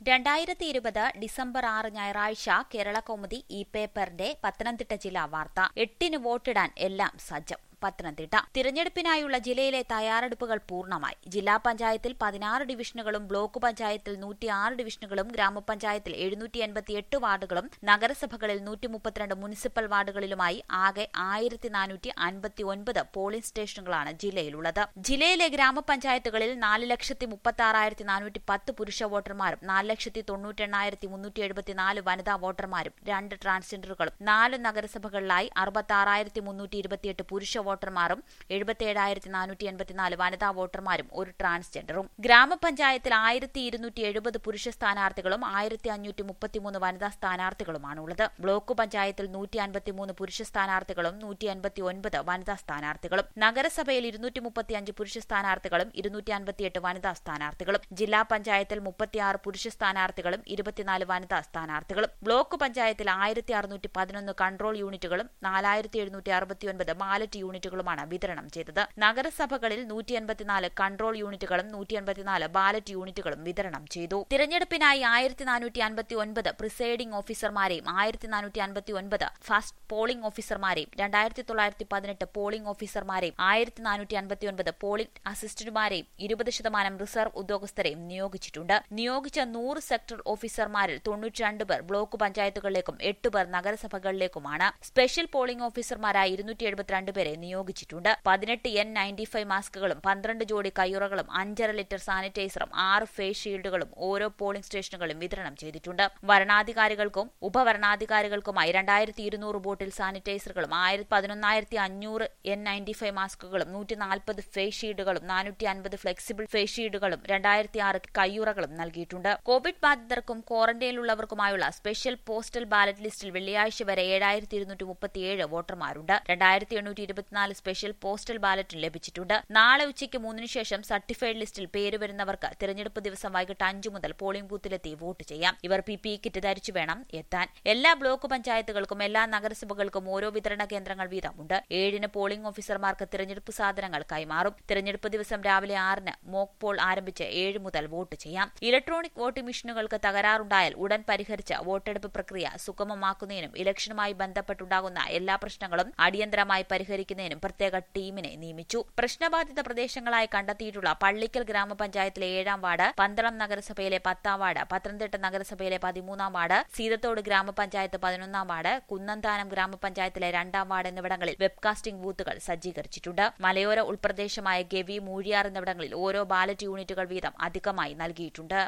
രണ്ടായിരത്തി ഇരുപത് ഡിസംബർ ആറ് ഞായറാഴ്ച കേരള കൗമുദി ഈ പേപ്പറിന്റെ പത്തനംതിട്ട ജില്ലാ വാർത്ത എട്ടിന് വോട്ടിടാൻ എല്ലാം സജ്ജം പത്തനംതിട്ട തിരഞ്ഞെടുപ്പിനായുള്ള ജില്ലയിലെ തയ്യാറെടുപ്പുകൾ പൂർണ്ണമായി ജില്ലാ പഞ്ചായത്തിൽ പതിനാറ് ഡിവിഷനുകളും ബ്ലോക്ക് പഞ്ചായത്തിൽ നൂറ്റിയാറ് ഡിവിഷനുകളും ഗ്രാമപഞ്ചായത്തിൽ എഴുന്നൂറ്റി എൺപത്തിയെട്ട് വാർഡുകളും നഗരസഭകളിൽ നൂറ്റി മുപ്പത്തിരണ്ട് മുനിസിപ്പൽ വാർഡുകളിലുമായി ആകെ ആയിരത്തി നാനൂറ്റി അൻപത്തി ഒൻപത് പോളിംഗ് സ്റ്റേഷനുകളാണ് ജില്ലയിലുള്ളത് ജില്ലയിലെ ഗ്രാമപഞ്ചായത്തുകളിൽ നാല് ലക്ഷത്തി മുപ്പത്തി ആറായിരത്തി നാനൂറ്റി പത്ത് പുരുഷ വോട്ടർമാരും നാല് ലക്ഷത്തി തൊണ്ണൂറ്റെണ്ണായിരത്തി മുന്നൂറ്റി എഴുപത്തിനാല് വനിതാ വോട്ടർമാരും രണ്ട് ട്രാൻസ്ജെൻഡറുകളും നാല് നഗരസഭകളിലായി അറുപത്തി ആറായിരത്തി മുന്നൂറ്റി ഇരുപത്തിയെട്ട് പുരുഷ വോട്ടർമാരും എഴുപത്തിയേഴായിരത്തി നാനൂറ്റി എൺപത്തിനാല് വനിതാ വോട്ടർമാരും ഒരു ട്രാൻസ്ജെൻഡറും ഗ്രാമപഞ്ചായത്തിൽ ആയിരത്തി ഇരുന്നൂറ്റി എഴുപത് പുരുഷ സ്ഥാനാർത്ഥികളും ആയിരത്തി അഞ്ഞൂറ്റി മുപ്പത്തിമൂന്ന് വനിതാ സ്ഥാനാർത്ഥികളുമാണുള്ളത് ബ്ലോക്ക് പഞ്ചായത്തിൽ നൂറ്റി അൻപത്തിമൂന്ന് പുരുഷ സ്ഥാനാർത്ഥികളും നൂറ്റി അൻപത്തി ഒൻപത് വനിതാ സ്ഥാനാർത്ഥികളും നഗരസഭയിൽ ഇരുന്നൂറ്റി മുപ്പത്തിയഞ്ച് പുരുഷ സ്ഥാനാർത്ഥികളും ഇരുന്നൂറ്റി അൻപത്തിയെട്ട് വനിതാ സ്ഥാനാർത്ഥികളും ജില്ലാ പഞ്ചായത്തിൽ മുപ്പത്തിയാറ് പുരുഷ സ്ഥാനാർത്ഥികളും ഇരുപത്തിനാല് വനിതാ സ്ഥാനാർത്ഥികളും ബ്ലോക്ക് പഞ്ചായത്തിൽ ആയിരത്തി അറുന്നൂറ്റി പതിനൊന്ന് കൺട്രോൾ യൂണിറ്റുകളും നാലായിരത്തി എഴുന്നൂറ്റി അറുപത്തിയൊൻപത് ബാലറ്റ് യൂണിറ്റുകളുമാണ് വിതരണം ചെയ്തത് നഗരസഭകളിൽ നൂറ്റി എൺപത്തിനാല് കൺട്രോൾ യൂണിറ്റുകളും നൂറ്റി എൺപത്തിനാല് ബാലറ്റ് യൂണിറ്റുകളും വിതരണം ചെയ്തു തിരഞ്ഞെടുപ്പിനായി ആയിരത്തി നാനൂറ്റി അൻപത്തി ഒൻപത് പ്രിസൈഡിംഗ് ഓഫീസർമാരെയും ആയിരത്തി നാനൂറ്റി അൻപത്തി ഒൻപത് ഫസ്റ്റ് പോളിംഗ് ഓഫീസർമാരെയും രണ്ടായിരത്തി തൊള്ളായിരത്തി പതിനെട്ട് പോളിംഗ് ഓഫീസർമാരെയും ആയിരത്തി നാനൂറ്റി അൻപത്തി ഒൻപത് പോളിംഗ് അസിസ്റ്റന്റുമാരെയും ഇരുപത് ശതമാനം റിസർവ് ഉദ്യോഗസ്ഥരെയും നിയോഗിച്ചിട്ടുണ്ട് നിയോഗിച്ച നൂറ് സെക്ടർ ഓഫീസർമാരിൽ തൊണ്ണൂറ്റിരണ്ട് പേർ ബ്ലോക്ക് പഞ്ചായത്തുകളിലേക്കും എട്ട് പേർ നഗരസഭകളിലേക്കുമാണ് സ്പെഷ്യൽ പോളിംഗ് ഓഫീസർമാരായി ഇരുന്നൂറ്റി എഴുപത്തിരണ്ട് പേരെ നിയോഗിച്ചിട്ടുണ്ട് പതിനെട്ട് എൻ നയൻറ്റി ഫൈവ് മാസ്കുകളും പന്ത്രണ്ട് ജോഡി കയ്യുറകളും അഞ്ചര ലിറ്റർ സാനിറ്റൈസറും ആറ് ഫേസ് ഷീൽഡുകളും ഓരോ പോളിംഗ് സ്റ്റേഷനുകളും വിതരണം ചെയ്തിട്ടുണ്ട് വരണാധികാരികൾക്കും ഉപവരണാധികാരികൾക്കുമായി രണ്ടായിരത്തി ഇരുന്നൂറ് ബോട്ടിൽ സാനിറ്റൈസറുകളും ആയിരത്തി പതിനൊന്നായിരത്തി അഞ്ഞൂറ് എൻ നയൻറ്റി ഫൈവ് മാസ്കുകളും നൂറ്റി നാൽപ്പത് ഫേസ് ഷീൽഡുകളും നാനൂറ്റി അൻപത് ഫ്ലെക്സിബിൾ ഫേസ് ഷീൽഡുകളും രണ്ടായിരത്തി ആറ് കയ്യുറകളും നൽകിയിട്ടുണ്ട് കോവിഡ് ബാധിതർക്കും ക്വാറന്റൈനിലുള്ളവർക്കുമായുള്ള സ്പെഷ്യൽ പോസ്റ്റൽ ബാലറ്റ് ലിസ്റ്റിൽ വെള്ളിയാഴ്ച വരെ ഏഴായിരത്തി ഇരുന്നൂറ്റി മുപ്പത്തിയേഴ് വോട്ടർമാരുണ്ട് രണ്ടായിരത്തി എണ്ണൂറ്റി ഇരുപത്തിനാല് സ്പെഷ്യൽ പോസ്റ്റൽ ബാലറ്റും ലഭിച്ചിട്ടുണ്ട് നാളെ ഉച്ചയ്ക്ക് മൂന്നിന് ശേഷം സർട്ടിഫൈഡ് ലിസ്റ്റിൽ പേര് വരുന്നവർക്ക് തിരഞ്ഞെടുപ്പ് ദിവസം വൈകിട്ട് അഞ്ചു മുതൽ പോളിംഗ് ബൂത്തിലെത്തി വോട്ട് ചെയ്യാം ഇവർ പി പി കിറ്റ് ധരിച്ചു വേണം എത്താൻ എല്ലാ ബ്ലോക്ക് പഞ്ചായത്തുകൾക്കും എല്ലാ നഗരസഭകൾക്കും ഓരോ വിതരണ കേന്ദ്രങ്ങൾ വീതമുണ്ട് ഏഴിന് പോളിംഗ് ഓഫീസർമാർക്ക് തിരഞ്ഞെടുപ്പ് സാധനങ്ങൾ കൈമാറും തിരഞ്ഞെടുപ്പ് ദിവസം രാവിലെ ആറിന് മോക്ക് പോൾ ആരംഭിച്ച് ഏഴ് മുതൽ വോട്ട് ചെയ്യാം ഇലക്ട്രോണിക് വോട്ടിംഗ് മെഷീനുകൾക്ക് തകരാറുണ്ടായാൽ ഉടൻ പരിഹരിച്ച് വോട്ടെടുപ്പ് പ്രക്രിയ സുഗമമാക്കുന്നതിനും ഇലക്ഷനുമായി ബന്ധപ്പെട്ടുണ്ടാകുന്ന എല്ലാ പ്രശ്നങ്ങളും അടിയന്തരമായി പരിഹരിക്കുന്നതിനും പ്രത്യേക ടീമിനെ നിയമിച്ചു പ്രശ്നബാധിത പ്രദേശങ്ങളായി കണ്ടെത്തിയിട്ടുള്ള പള്ളിക്കൽ ഗ്രാമപഞ്ചായത്തിലെ ഏഴാം വാർഡ് പന്തളം നഗരസഭയിലെ പത്താം വാർഡ് പത്തനംതിട്ട നഗരസഭയിലെ പതിമൂന്നാം വാർഡ് സീതത്തോട് ഗ്രാമപഞ്ചായത്ത് പതിനൊന്നാം വാർഡ് കുന്നന്താനം ഗ്രാമപഞ്ചായത്തിലെ രണ്ടാം വാർഡ് എന്നിവിടങ്ങളിൽ വെബ്കാസ്റ്റിംഗ് ബൂത്തുകൾ സജ്ജീകരിച്ചിട്ടുണ്ട് മലയോര ഉൾപ്രദേശമായ ഗവി മൂഴിയാർ എന്നിവിടങ്ങളിൽ ഓരോ ബാലറ്റ് യൂണിറ്റുകൾ വീതം അധികമായി നൽകിയിട്ടുണ്ട്